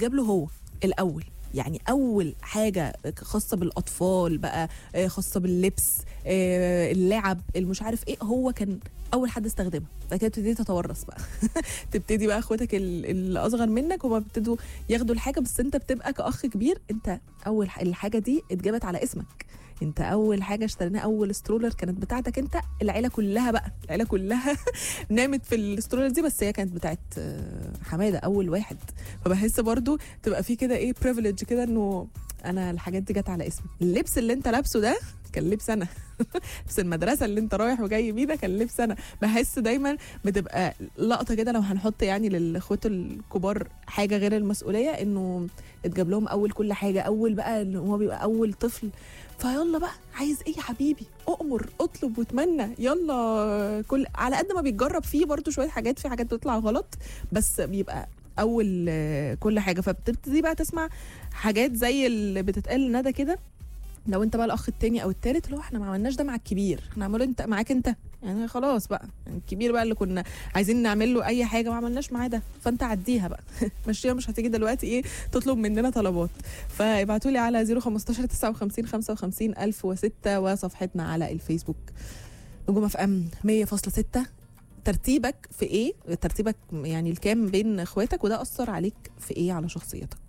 بتتجاب له هو الاول يعني اول حاجه خاصه بالاطفال بقى آه، خاصه باللبس آه، اللعب المش عارف ايه هو كان اول حد استخدمها بعد كده تبتدي تتورث بقى تبتدي بقى اخواتك ال- الاصغر منك هما بيبتدوا ياخدوا الحاجه بس انت بتبقى كاخ كبير انت اول ح- الحاجه دي اتجابت على اسمك انت اول حاجه اشتريناها اول سترولر كانت بتاعتك انت العيله كلها بقى العيله كلها نامت في السترولر دي بس هي كانت بتاعت آه، حماده اول واحد فبحس برضو تبقى في كده ايه بريفليج كده انه انا الحاجات دي جت على اسمي اللبس اللي انت لابسه ده كان لبس انا لبس المدرسه اللي انت رايح وجاي بيه ده كان لبس انا بحس دايما بتبقى لقطه كده لو هنحط يعني للاخوات الكبار حاجه غير المسؤوليه انه اتجاب لهم اول كل حاجه اول بقى ان هو بيبقى اول طفل فيلا بقى عايز ايه يا حبيبي اؤمر اطلب واتمنى يلا كل على قد ما بيتجرب فيه برضو شويه حاجات في حاجات بتطلع غلط بس بيبقى اول آه، كل حاجه فبتبتدي بقى تسمع حاجات زي اللي بتتقال ندى كده لو انت بقى الاخ التاني او التالت اللي هو احنا ما عملناش ده مع الكبير احنا عملوا انت معاك انت يعني خلاص بقى يعني الكبير بقى اللي كنا عايزين نعمل له اي حاجه ما عملناش معاه ده فانت عديها بقى مشيها مش هتيجي دلوقتي ايه تطلب مننا طلبات فابعتوا لي على 015 59 55 1006 وصفحتنا على الفيسبوك نجوم اف ام 100.6 ترتيبك في ايه ترتيبك يعني الكام بين اخواتك وده اثر عليك في ايه على شخصيتك